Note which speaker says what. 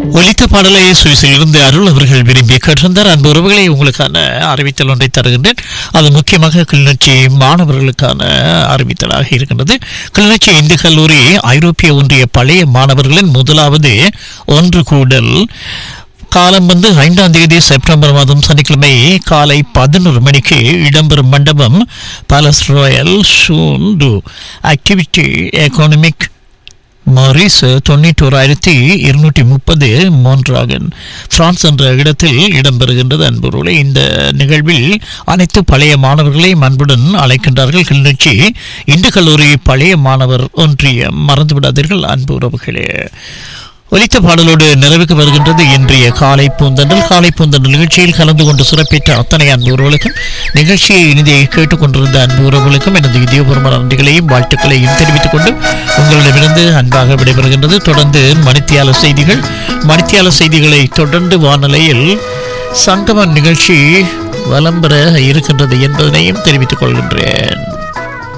Speaker 1: ஒலித்த பாடலை சுவிஸில் இருந்து அருள் அவர்கள் விரும்பி கேட்டிருந்தார் அன்பு உறவுகளை உங்களுக்கான அறிவித்தல் ஒன்றை தருகின்றேன் அது முக்கியமாக கிளிநொச்சி மாணவர்களுக்கான அறிவித்தலாக இருக்கின்றது கிளிநொச்சி இந்து கல்லூரி ஐரோப்பிய ஒன்றிய பழைய மாணவர்களின் முதலாவது ஒன்று கூடல் காலம் வந்து ஐந்தாம் தேதி செப்டம்பர் மாதம் சனிக்கிழமை காலை பதினோரு மணிக்கு இடம்பெறும் மண்டபம் பாலஸ் ராயல் ஷூண்டு ஆக்டிவிட்டி எக்கானமிக் மாரிஸ் தொண்ணூற்றோராயிரத்தி இருநூற்றி முப்பது மோன்றாகன் பிரான்ஸ் என்ற இடத்தில் இடம்பெறுகின்றது அன்புறவுகளை இந்த நிகழ்வில் அனைத்து பழைய மாணவர்களை அன்புடன் அழைக்கின்றார்கள் கிளிநொச்சி இந்து கல்லூரி பழைய மாணவர் ஒன்றியம் மறந்து விடாதீர்கள் அன்பு உறவுகளே ஒலித்த பாடலோடு நிறைவுக்கு வருகின்றது இன்றைய காலை பூந்தண்டல் காலை பூந்தண்டல் நிகழ்ச்சியில் கலந்து கொண்டு சிறப்பித்த அத்தனை அன்பு உறவுகளுக்கும் நிகழ்ச்சியை இனிதை கேட்டுக்கொண்டிருந்த அன்பு உறவுகளுக்கும் எனது இதயபூர்வமான நன்றிகளையும் வாழ்த்துக்களையும் தெரிவித்துக் கொண்டு உங்களிடமிருந்து அன்பாக விடைபெறுகின்றது தொடர்ந்து மணித்தியால செய்திகள் மணித்தியால செய்திகளை தொடர்ந்து வானொலியில் சங்கமம் நிகழ்ச்சி வலம் பெற இருக்கின்றது என்பதனையும் தெரிவித்துக் கொள்கின்றேன்